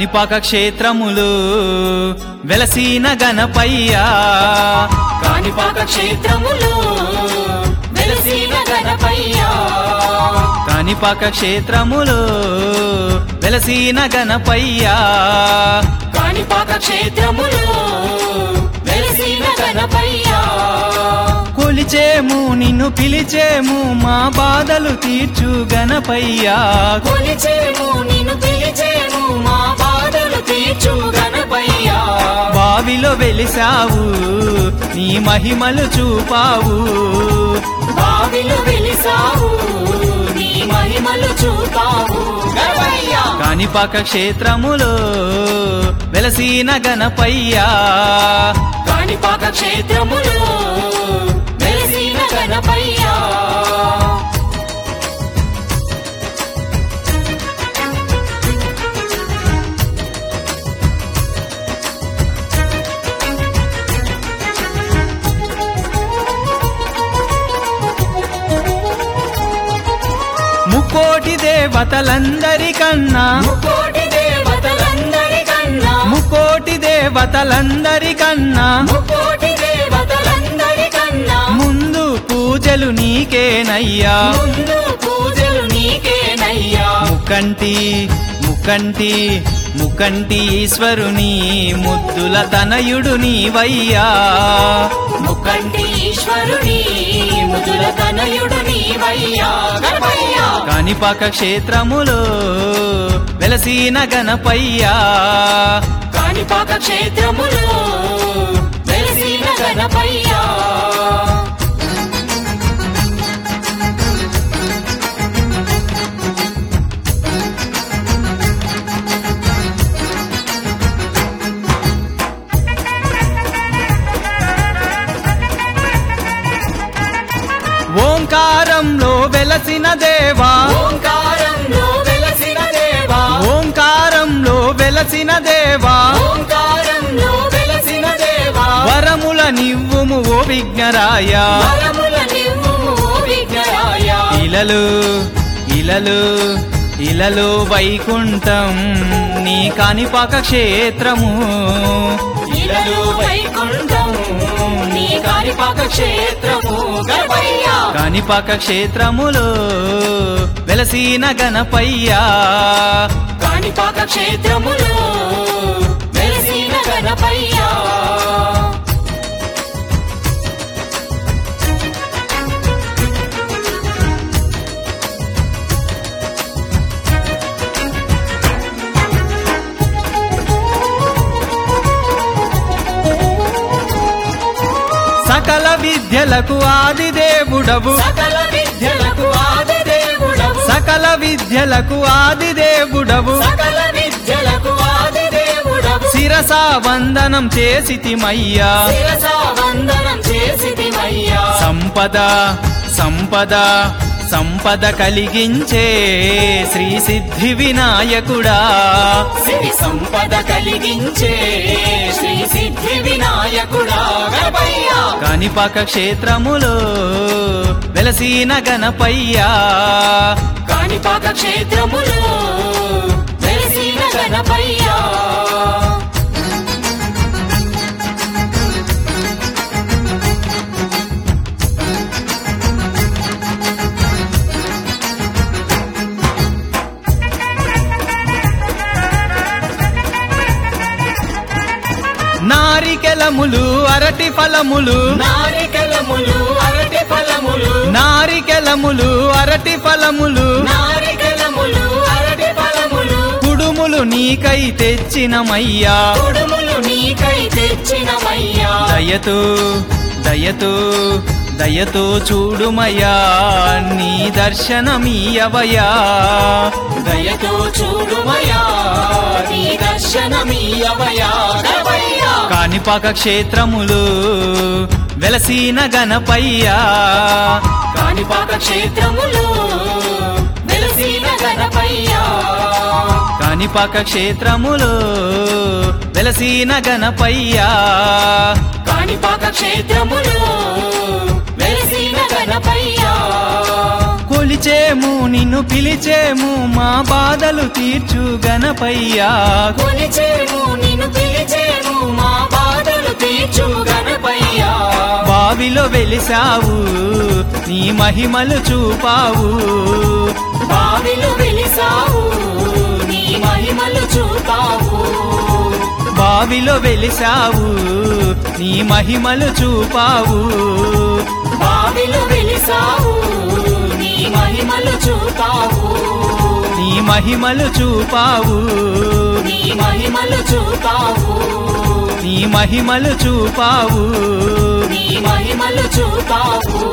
కాణిపాక క్షేత్రములు వెలసిన గణపయ్యా కాణిపాక క్షేత్రములో వెలసిన గణపయ్యా కాణిపాక క్షేత్రములు వెలసిన గణపయ్యా కాణిపాక క్షేత్రములో వెలసిన గణపయ్యా కొలిచేము నిన్ను పిలిచేము మా బాధలు తీర్చు గణపయ్యా కొలిచేము నిన్ను పిలిచేము మా బాధలు తీర్చు గణపయ్యా బావిలో వెలిసావు నీ మహిమలు చూపావు బావిలు వెలిసావు నీ మహిమలు చూపావు గణపయ్యా కాణిపాక క్షేత్రములో వెలసిన గణపయ్యా కాణిపాక క్షేత్రములో వెలసిన గణపయ్యా ముక్కోటి దేవతలందరికన్నా ముకోటి దేవతలందరికన్నా ముక్కోటి దేవతలందరికన్నా ముకోటి దేవతలందరికన్నా ముందు పూజలు నీకేనయ్యా ముందు పూజలు నీకేనయ్యా ముకంటి ముకంటి ముకంటి ఈశ్వరుని ముద్దుల తనయుడు నీవయ్యా ముకంటి ఈశ్వరుని ముదుల తనయుడు నీవయ్యా గణపయ్యా కాణిపాక క్షేత్రములో వెలసిన గణపయ్యా కాణిపాక క్షేత్రములో వెలసిన గణపయ్యా ఓంకారంలో వెలసిన దేవా ఓంకారంలో వెలసిన దేవా ఓంకారంలో వెలసిన దేవా ఓంకారంలో వెలసిన దేవా వరముల నివ్వుము ఓ విఘ్నరాయ వరముల నివ్వుము ఓ విఘ్నరాయ ఇలలు ఇలలు ఇలలో వైకుంఠం నీ కాణిపాక క్షేత్రము ఇలలు వైకుంఠము నీ కాణిపాక క్షేత్రము గణపయ్యా కాణిపాక క్షేత్రములో వెలసిన గణపయ్యా కాణిపాక క్షేత్రములో వెలసిన గణపయ్యా సకల విద్యలకు ఆది దేవుడవు సకల విద్యలకు ఆది దేవుడవు సకల విద్యలకు ఆది దేవుడవు సకల విద్యలకు ఆది దేవుడవు శిరసా వందనం చేసితిమయ్యా శిరస వందనం చేసిదిమయ్యా సంపద సంపద సంపద కలిగించే శ్రీ సిద్ధి వినాయకుడా సిరి సంపద కలిగించే శ్రీ సిద్ధి వినాయకుడా గణపయ్యా కాణిపాక క్షేత్రములో వెలసిన గణపయ్యా కాణిపాక క్షేత్రములో వెలసిన గణపయ్యా నారికెలములు అరటి ఫలములు నారికలములు అరటి ఫలములు నారికెలములు అరటి ఫలములు నారికలములు అరటి ఫలములు కుడుములు నీకై తెచ్చినమయ్యా కుడుములు నీకై తెచ్చినమయ్యా దయతో దయతో దయతో చూడుమయ్యా నీ దర్శనమీయవయా దయతో చూడుమయా నీ దర్శనమీయవయా గణపయ్యా కాణిపాక క్షేత్రములు వెలసిన గణపయ్యా కాణిపాక క్షేత్రములో వెలసిన గణపయ్యా కాణిపాక క్షేత్రములు వెలసిన గణపయ్యా కాణిపాక క్షేత్రములో వెలసిన గణపయ్యా కొలిచేము నిన్ను పిలిచేము మా బాధలు తీర్చు గణపయ్యా కొలిచేము నిన్ను పిలిచేము మా బాధలు తీర్చు గణపయ్యా బావిలో వెలిసావు నీ మహిమలు చూపావు బావిలు వెలిసావు నీ మహిమలు చూపావు బావిలో వెలిసావు నీ మహిమలు చూపావు బావిలు వెలిసావు నీ మహిమలు చూపావు నీ మహిమలు చూపావు నీ మహిమలు చూపావు నీ మహిమలు చూపావు నీ మహిమలు చూపావు